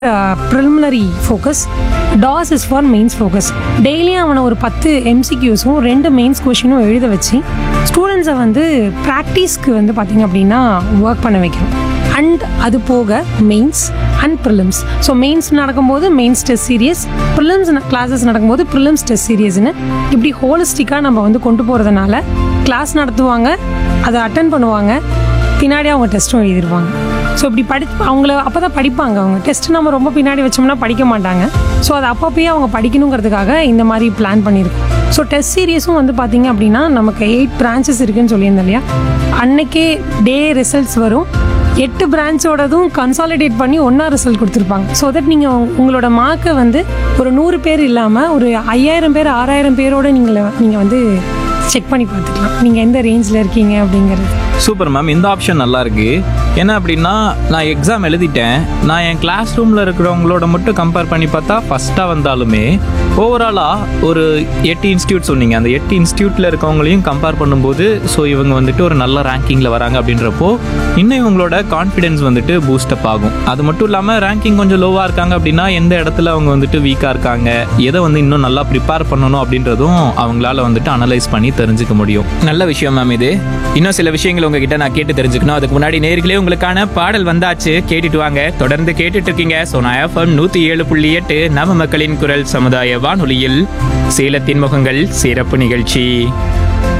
preliminary focus does is for mains focus டெய்லியும் அவனை ஒரு பத்து எம்சிக்யூஸும் ரெண்டு மெயின்ஸ் கொஷினும் எழுத வச்சு ஸ்டூடெண்ட்ஸை வந்து ப்ராக்டிஸ்க்கு வந்து பார்த்திங்க அப்படின்னா ஒர்க் பண்ண வைக்கணும் அண்ட் அது போக mains and prelims so mains நடக்கும்போது mains test series prelims classes நடக்கும்போது ப்ரிலிம்ஸ் டெஸ்ட் சீரியஸ்னு இப்படி ஹோலிஸ்டிக்காக நம்ம வந்து கொண்டு போகிறதுனால கிளாஸ் நடத்துவாங்க அதை அட்டன் பண்ணுவாங்க பின்னாடி அவங்க டெஸ்ட்டும் எழுதிருவாங்க ஸோ இப்படி படி அவங்கள அப்போ தான் படிப்பாங்க அவங்க டெஸ்ட் நம்ம ரொம்ப பின்னாடி வச்சோம்னா படிக்க மாட்டாங்க ஸோ அது அப்பப்பயே அவங்க படிக்கணுங்கிறதுக்காக இந்த மாதிரி பிளான் பண்ணியிருக்கோம் ஸோ டெஸ்ட் சீரியஸும் வந்து பார்த்தீங்க அப்படின்னா நமக்கு எயிட் பிரான்ச்சஸ் இருக்குன்னு சொல்லியிருந்தேன் இல்லையா அன்னைக்கே டே ரிசல்ட்ஸ் வரும் எட்டு பிரான்ச்சோடதும் கன்சாலிடேட் பண்ணி ஒன்றா ரிசல்ட் கொடுத்துருப்பாங்க ஸோ தட் நீங்கள் உங்களோட மார்க்கை வந்து ஒரு நூறு பேர் இல்லாமல் ஒரு ஐயாயிரம் பேர் ஆறாயிரம் பேரோட நீங்கள் நீங்கள் வந்து செக் பண்ணி பார்த்துக்கலாம் நீங்கள் எந்த ரேஞ்சில் இருக்கீங்க அப்படிங்கிறது சூப்பர் மேம் இந்த ஆப்ஷன் நல்லா இருக்கு என்ன அப்படின்னா நான் எக்ஸாம் எழுதிட்டேன் நான் என் கிளாஸ் ரூமில் இருக்கிறவங்களோட மட்டும் கம்பேர் பண்ணி பார்த்தா ஃபஸ்ட்டாக வந்தாலுமே ஓவராலாக ஒரு எட்டு இன்ஸ்டியூட் சொன்னீங்க அந்த எட்டு இன்ஸ்டியூட்டில் இருக்கவங்களையும் கம்பேர் பண்ணும்போது ஸோ இவங்க வந்துட்டு ஒரு நல்ல ரேங்கிங்கில் வராங்க அப்படின்றப்போ இன்னும் இவங்களோட கான்ஃபிடென்ஸ் வந்துட்டு பூஸ்டப் ஆகும் அது மட்டும் இல்லாமல் ரேங்கிங் கொஞ்சம் லோவாக இருக்காங்க அப்படின்னா எந்த இடத்துல அவங்க வந்துட்டு வீக்காக இருக்காங்க எதை வந்து இன்னும் நல்லா ப்ரிப்பேர் பண்ணணும் அப்படின்றதும் அவங்களால வந்துட்டு அனலைஸ் பண்ணி தெரிஞ்சுக்க முடியும் நல்ல விஷயம் மேம் இது இன்னும் சில விஷயங்கள் உங்ககிட்ட நான் கேட்டு தெரிஞ்சுக்கணும் அதுக்கு முன்னாடி நேர்களே உங்களுக்கான பாடல் வந்தாச்சு கேட்டுட்டு வாங்க தொடர்ந்து கேட்டுட்டு இருக்கீங்க சோனா எஃப்எம் நூத்தி ஏழு புள்ளி எட்டு நம்ம மக்களின் குரல் சமுதாய வானொலியில் சேலத்தின் முகங்கள் சிறப்பு நிகழ்ச்சி